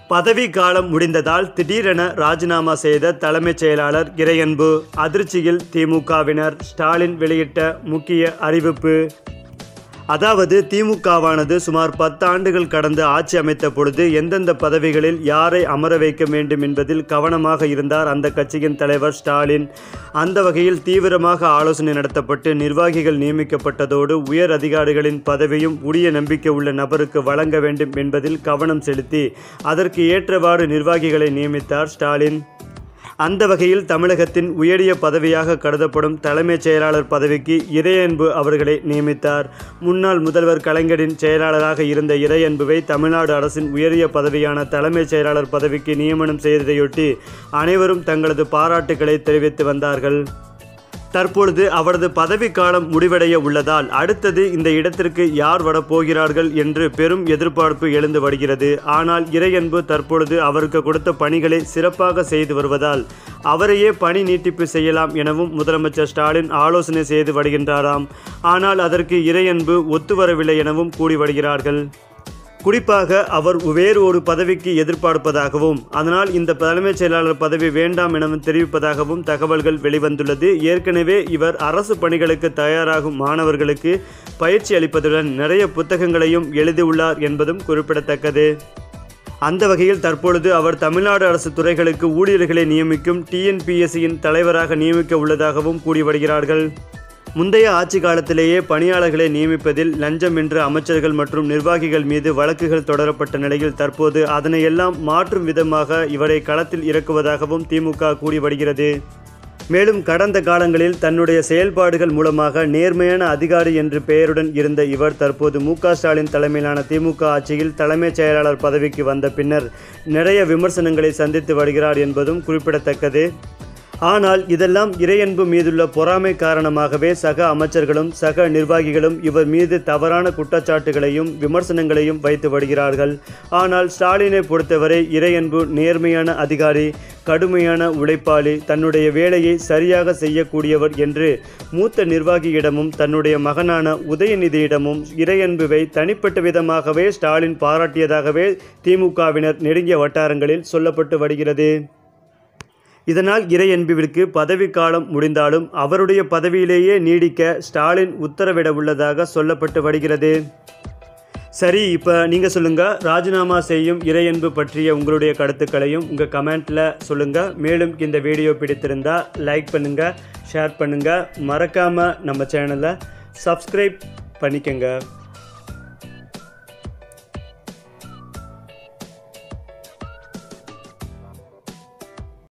பதவி காலம் முடிந்ததால் திடீரென ராஜினாமா செய்த தலைமைச் செயலாளர் இறையன்பு அதிர்ச்சியில் திமுகவினர் ஸ்டாலின் வெளியிட்ட முக்கிய அறிவிப்பு அதாவது திமுகவானது சுமார் பத்து ஆண்டுகள் கடந்து ஆட்சி அமைத்த பொழுது எந்தெந்த பதவிகளில் யாரை அமர வைக்க வேண்டும் என்பதில் கவனமாக இருந்தார் அந்த கட்சியின் தலைவர் ஸ்டாலின் அந்த வகையில் தீவிரமாக ஆலோசனை நடத்தப்பட்டு நிர்வாகிகள் நியமிக்கப்பட்டதோடு உயர் அதிகாரிகளின் பதவியும் உரிய நம்பிக்கை உள்ள நபருக்கு வழங்க வேண்டும் என்பதில் கவனம் செலுத்தி அதற்கு ஏற்றவாறு நிர்வாகிகளை நியமித்தார் ஸ்டாலின் அந்த வகையில் தமிழகத்தின் உயரிய பதவியாக கருதப்படும் தலைமைச் செயலாளர் பதவிக்கு இறையன்பு அவர்களை நியமித்தார் முன்னாள் முதல்வர் கலைஞரின் செயலாளராக இருந்த இறையன்புவை தமிழ்நாடு அரசின் உயரிய பதவியான தலைமைச் செயலாளர் பதவிக்கு நியமனம் செய்ததையொட்டி அனைவரும் தங்களது பாராட்டுக்களை தெரிவித்து வந்தார்கள் தற்பொழுது அவரது பதவிக்காலம் முடிவடைய உள்ளதால் அடுத்தது இந்த இடத்திற்கு யார் வரப்போகிறார்கள் என்று பெரும் எதிர்பார்ப்பு எழுந்து வருகிறது ஆனால் இறையன்பு தற்பொழுது அவருக்கு கொடுத்த பணிகளை சிறப்பாக செய்து வருவதால் அவரையே பணி நீட்டிப்பு செய்யலாம் எனவும் முதலமைச்சர் ஸ்டாலின் ஆலோசனை செய்து வருகின்றாராம் ஆனால் அதற்கு இறையன்பு ஒத்துவரவில்லை எனவும் கூறி வருகிறார்கள் குறிப்பாக அவர் வேறு ஒரு பதவிக்கு எதிர்பார்ப்பதாகவும் அதனால் இந்த தலைமைச் செயலாளர் பதவி வேண்டாம் எனவும் தெரிவிப்பதாகவும் தகவல்கள் வெளிவந்துள்ளது ஏற்கனவே இவர் அரசு பணிகளுக்கு தயாராகும் மாணவர்களுக்கு பயிற்சி அளிப்பதுடன் நிறைய புத்தகங்களையும் எழுதியுள்ளார் என்பதும் குறிப்பிடத்தக்கது அந்த வகையில் தற்பொழுது அவர் தமிழ்நாடு அரசு துறைகளுக்கு ஊழியர்களை நியமிக்கும் டிஎன்பிஎஸ்சியின் தலைவராக நியமிக்க உள்ளதாகவும் கூறி வருகிறார்கள் முந்தைய ஆட்சி காலத்திலேயே பணியாளர்களை நியமிப்பதில் லஞ்சம் என்று அமைச்சர்கள் மற்றும் நிர்வாகிகள் மீது வழக்குகள் தொடரப்பட்ட நிலையில் தற்போது அதனையெல்லாம் மாற்றும் விதமாக இவரை களத்தில் இறக்குவதாகவும் திமுக கூறி வருகிறது மேலும் கடந்த காலங்களில் தன்னுடைய செயல்பாடுகள் மூலமாக நேர்மையான அதிகாரி என்று பெயருடன் இருந்த இவர் தற்போது மு க ஸ்டாலின் தலைமையிலான திமுக ஆட்சியில் தலைமைச் செயலாளர் பதவிக்கு வந்த பின்னர் நிறைய விமர்சனங்களை சந்தித்து வருகிறார் என்பதும் குறிப்பிடத்தக்கது ஆனால் இதெல்லாம் இறையன்பு மீதுள்ள பொறாமை காரணமாகவே சக அமைச்சர்களும் சக நிர்வாகிகளும் இவர் மீது தவறான குற்றச்சாட்டுகளையும் விமர்சனங்களையும் வைத்து வருகிறார்கள் ஆனால் ஸ்டாலினை பொறுத்தவரை இறையன்பு நேர்மையான அதிகாரி கடுமையான உழைப்பாளி தன்னுடைய வேலையை சரியாக செய்யக்கூடியவர் என்று மூத்த நிர்வாகியிடமும் தன்னுடைய மகனான உதயநிதியிடமும் இறையன்புவை தனிப்பட்ட விதமாகவே ஸ்டாலின் பாராட்டியதாகவே திமுகவினர் நெருங்கிய வட்டாரங்களில் சொல்லப்பட்டு வருகிறது இதனால் இறையன்பிற்கு பதவிக்காலம் முடிந்தாலும் அவருடைய பதவியிலேயே நீடிக்க ஸ்டாலின் உத்தரவிட உள்ளதாக சொல்லப்பட்டு வருகிறது சரி இப்போ நீங்கள் சொல்லுங்கள் ராஜினாமா செய்யும் இறையன்பு பற்றிய உங்களுடைய கருத்துக்களையும் உங்கள் கமெண்ட்டில் சொல்லுங்கள் மேலும் இந்த வீடியோ பிடித்திருந்தா லைக் பண்ணுங்கள் ஷேர் பண்ணுங்கள் மறக்காமல் நம்ம சேனலை சப்ஸ்கிரைப் பண்ணிக்கங்க